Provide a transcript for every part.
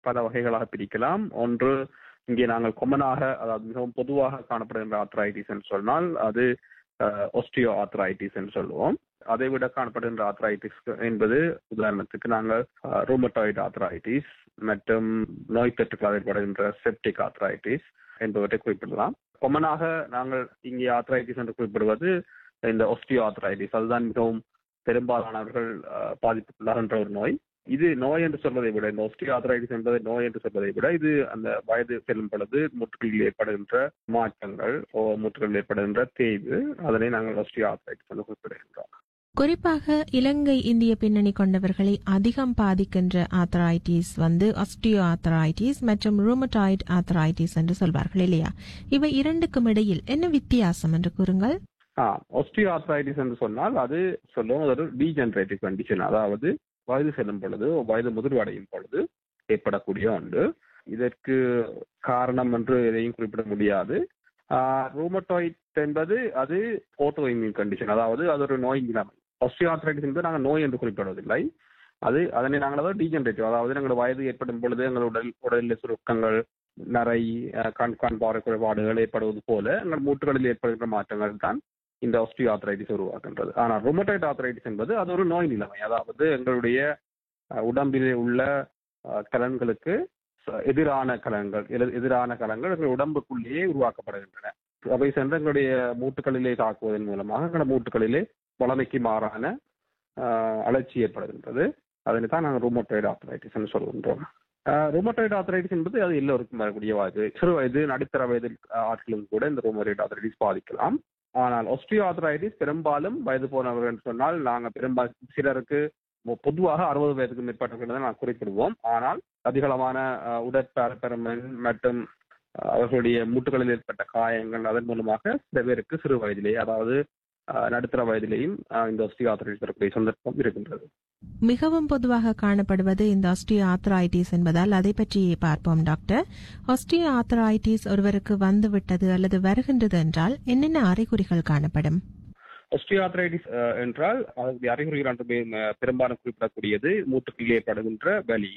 பல வகைகளாக பிரிக்கலாம் ஒன்று இங்கே நாங்கள் கொமனாக அதாவது மிகவும் பொதுவாக காணப்படுகின்ற ஆத்ரைட்டிஸ் என்று சொன்னால் அது ஒஸ்டியோ ஆத்ரைட்டிஸ் என்று சொல்லுவோம் அதை விட காணப்படுகின்ற ஆத்ரைட்டிஸ் என்பது உதாரணத்துக்கு நாங்கள் ரூமட்டாய்டு ஆத்ரைட்டிஸ் மற்றும் நோய் தொற்றுகளால் ஏற்படுகின்ற செப்டிக் ஆத்ரைட்டிஸ் என்பவற்றை குறிப்பிடலாம் கொமனாக நாங்கள் இங்கே ஆத்ரைட்டிஸ் என்று குறிப்பிடுவது இந்த ஒஸ்டியோ ஆத்ரைட்டிஸ் அதுதான் மிகவும் பெரும்பாலானவர்கள் பாதிப்புக்குள்ளாகின்ற ஒரு நோய் இது நோய் என்று சொல்வதை விட இந்த ஒஸ்டியோ ஆத்ரைட்டிஸ் என்பதை நோய் என்று சொல்வதை விட இது அந்த வயது செல்லும் பொழுது முற்றுகளில் ஏற்படுகின்ற மாற்றங்கள் ஓ முற்றுகளில் ஏற்படுகின்ற தேய்வு அதனை நாங்கள் ஒஸ்டியோ ஆத்ரைட்டிஸ் என்று குறிப்பிடுகின்றோம் குறிப்பாக இலங்கை இந்திய பின்னணி கொண்டவர்களை அதிகம் பாதிக்கின்ற ஆத்தரைட்டிஸ் வந்து ஆஸ்டியோ ஆத்தரைட்டிஸ் மற்றும் ரூமட்டாய்டு ஆத்தரைட்டிஸ் என்று சொல்வார்கள் இல்லையா இவை இரண்டுக்கும் இடையில் என்ன வித்தியாசம் என்று கூறுங்கள் ஒஸ்டியோ ஆர்த்ரைட்டிஸ் என்று சொன்னால் அது சொல்லுவோம் அது ஒரு டீஜெனரேட்டிவ் கண்டிஷன் அதாவது வயது செல்லும் பொழுது வயது முதிர்வடையும் பொழுது ஏற்படக்கூடிய ஒன்று இதற்கு காரணம் என்று எதையும் குறிப்பிட முடியாது ரூமட்டாய்ட் என்பது அது ஓட்டோ இம்யூன் கண்டிஷன் அதாவது அது ஒரு நோய் நிலைமை ஆர்த்ரைட்டிஸ் என்பது நாங்கள் நோய் என்று குறிப்பிடுவதில்லை அது அதனை நாங்கள் அதாவது டீஜெனரேட்டிவ் அதாவது எங்களோட வயது ஏற்படும் பொழுது எங்கள் உடல் உடலில் சுருக்கங்கள் நரை கண் கண் பார்வை குறைபாடுகள் ஏற்படுவது போல எங்கள் மூட்டுகளில் ஏற்படுகின்ற மாற்றங்கள் தான் இந்த ஆஸ்டியோ ஆத்ரைட்டிஸ் உருவாக்குன்றது ஆனால் ரொமோடைட் ஆத்ரைட்டிஸ் என்பது அது ஒரு நோய் நிலைமை அதாவது எங்களுடைய உடம்பிலே உள்ள கலன்களுக்கு எதிரான கலன்கள் எதிரான கலன்கள் எங்கள் உடம்புக்குள்ளேயே உருவாக்கப்படுகின்றன அவை சென்று எங்களுடைய மூட்டுகளிலே தாக்குவதன் மூலமாக எங்கள் மூட்டுகளிலே வளமைக்கு மாறான அலர்ச்சி ஏற்படுகின்றது அதனை தான் நாங்கள் ரூமோட்டைடு ஆத்ரைட்டிஸ் சொல்கின்றோம் ரோமோட்டைடு ஆத்ரைட்டிஸ் என்பது அது எல்லோருக்கும் வரக்கூடிய வயது சிறு வயது நடுத்தர வயது ஆட்களும் கூட இந்த ரோமோடைடு ஆத்ரைட்டிஸ் பாதிக்கலாம் ஆனால் ஒஸ்டியோ ஆத்ரைட்டிஸ் பெரும்பாலும் வயது போனவர்கள் என்று சொன்னால் நாங்கள் பெரும்பாலும் சிலருக்கு பொதுவாக அறுபது வயதுக்கு மேற்பட்டவர்கள் தான் நான் குறிப்பிடுவோம் ஆனால் அதிகளவான உடற்பரப்பெருமன் மற்றும் அவர்களுடைய மூட்டுகளில் ஏற்பட்ட காயங்கள் அதன் மூலமாக சில பேருக்கு சிறு வயதிலேயே அதாவது நடுத்தர வயதிலேயும் இந்த ஒஸ்டியோ ஆத்ரைட்டிஸ் வரக்கூடிய சந்தர்ப்பம் இருக்கின்றது மிகவும் பொதுவாக காணப்படுவது இந்த ஆஸ்டியோ ஆத்ரைட்டிஸ் என்பதால் அதை பற்றி பார்ப்போம் டாக்டர் ஆஸ்டியோ ஆத்ரைட்டிஸ் ஒருவருக்கு வந்துவிட்டது அல்லது வருகின்றது என்றால் என்னென்ன அறிகுறிகள் காணப்படும் ஒஸ்டியோஆத்ரைட்டிஸ் என்றால் அதனுடைய அறிகுறிகள் என்று பெரும்பாலும் குறிப்பிடக்கூடியது மூட்டுகளில் ஏற்படுகின்ற வலி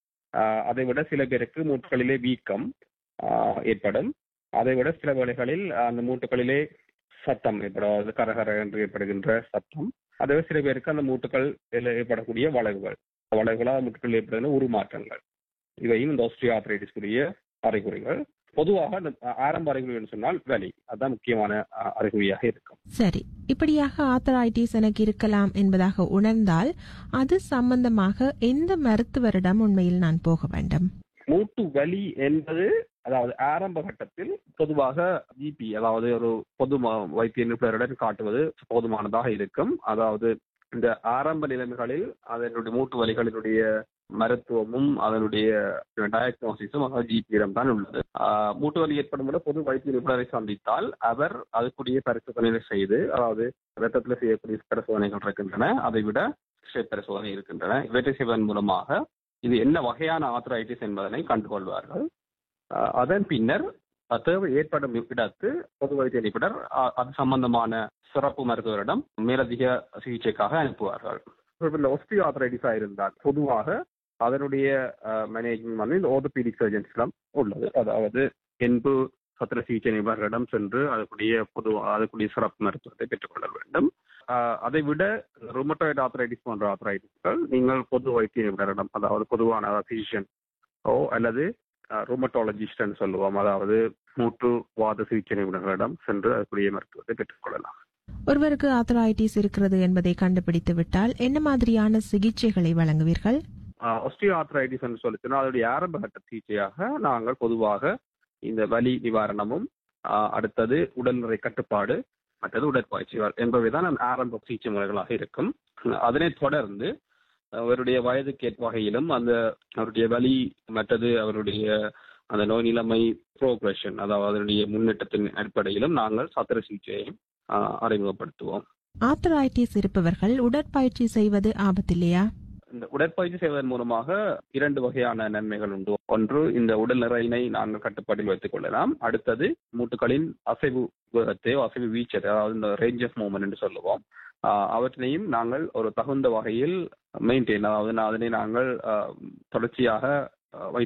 அதை விட சில பேருக்கு மூட்டுகளிலே வீக்கம் ஏற்படும் அதை விட சில வேளைகளில் அந்த மூட்டுகளிலே சத்தம் ஏற்படும் கரகர என்று ஏற்படுகின்ற சத்தம் அதே சில பேருக்கு அந்த மூட்டுகள் ஏற்படக்கூடிய வளைவுகள் வளைவுகளால் மூட்டுகள் ஏற்படுகிற உருமாற்றங்கள் இவையும் இந்த ஆஸ்ட்ரியாத்ரைட்டிஸ்குரிய அறிகுறிகள் பொதுவாக ஆரம்ப அறிகுறிகள் சொன்னால் வலி அதுதான் முக்கியமான அறிகுறியாக இருக்கும் சரி இப்படியாக ஆத்தரைட்டிஸ் எனக்கு இருக்கலாம் என்பதாக உணர்ந்தால் அது சம்பந்தமாக எந்த மருத்துவரிடம் உண்மையில் நான் போக வேண்டும் மூட்டு வலி என்பது அதாவது ஆரம்ப கட்டத்தில் பொதுவாக ஜிபி அதாவது ஒரு பொது வைத்திய நிபுணருடன் காட்டுவது போதுமானதாக இருக்கும் அதாவது இந்த ஆரம்ப நிலைமைகளில் அதனுடைய மூட்டு வலிகளினுடைய மருத்துவமும் அதனுடைய டயக்னோசிஸும் அதாவது ஜிபியிடம் தான் உள்ளது மூட்டு வலி ஏற்படும் போது பொது வைத்திய நிபுணரை சந்தித்தால் அவர் அதுக்குரிய பரிசோதனை செய்து அதாவது ரத்தத்தில் செய்யக்கூடிய பரிசோதனைகள் இருக்கின்றன அதை விட பரிசோதனை இருக்கின்றன இவற்றை செய்வதன் மூலமாக இது என்ன வகையான ஆத்ரைட்டிஸ் என்பதனை கண்டுகொள்வார்கள் அதன் பின்னர் தேவை ஏற்படும் இடத்து பொது வைத்திய நிபுணர் அது சம்பந்தமான சிறப்பு மருத்துவரிடம் மேலதிக சிகிச்சைக்காக அனுப்புவார்கள் ஒஸ்டியோ ஆத்ரைட்டிஸா இருந்தால் பொதுவாக அதனுடைய மேனேஜ்மெண்ட் வந்து இந்த ஓர்த்தோபீடிக் சர்ஜன்ஸிடம் உள்ளது அதாவது என்பு சத்திர சிகிச்சை நிபுணரிடம் சென்று அதுக்குரிய பொது அதுக்குரிய சிறப்பு மருத்துவத்தை பெற்றுக்கொள்ள வேண்டும் அதை விட ருமட்டாய்டு ஆத்ரைட்டிஸ் போன்ற ஆத்ரைட்டிஸ்கள் நீங்கள் பொது வைத்திய நிபுணரிடம் அதாவது பொதுவான பிசிஷியன் ஓ அல்லது ருமட்டாலஜிஸ்ட் சொல்லுவோம் அதாவது மூட்டு வாத சிகிச்சை நிபுணர்களிடம் சென்று அதுக்குரிய மருத்துவத்தை பெற்றுக்கொள்ளலாம் ஒருவருக்கு ஆத்தரைட்டிஸ் இருக்கிறது என்பதை கண்டுபிடித்து விட்டால் என்ன மாதிரியான சிகிச்சைகளை வழங்குவீர்கள் ஒஸ்டியோ ஆத்ரைட்டிஸ் என்று சொல்லிச்சுன்னா அதனுடைய ஆரம்ப கட்ட சிகிச்சையாக நாங்கள் பொதுவாக இந்த வலி நிவாரணமும் அடுத்தது உடல்நிலை கட்டுப்பாடு மற்றது உடற்பயிற்சி என்பவைதான் ஆரம்ப சிகிச்சை முறைகளாக இருக்கும் அதனைத் தொடர்ந்து அவருடைய வயதுக்கு ஏற்ற வகையிலும் அந்த அவருடைய வலி மற்றது அவருடைய அந்த நோய் நிலைமை ப்ரோக்ரஷன் அதாவது அதனுடைய முன்னேற்றத்தின் அடிப்படையிலும் நாங்கள் சத்திர சிகிச்சையையும் அறிமுகப்படுத்துவோம் ஆத்தரைட்டிஸ் இருப்பவர்கள் உடற்பயிற்சி செய்வது ஆபத்தில்லையா இந்த உடற்பயிற்சி செய்வதன் மூலமாக இரண்டு வகையான நன்மைகள் உண்டு ஒன்று இந்த உடல் நிறையினை நாங்கள் கட்டுப்பாட்டில் வைத்துக் கொள்ளலாம் அடுத்தது மூட்டுகளின் அசைவு வேகத்தையோ அசைவு வீச்சத்தை அதாவது இந்த ரேஞ்ச் ஆஃப் மூவ்மெண்ட் என்று சொல்லுவோம் அவற்றினையும் நாங்கள் ஒரு தகுந்த வகையில் மெயின்டைன் அதாவது அதனை நாங்கள் தொடர்ச்சியாக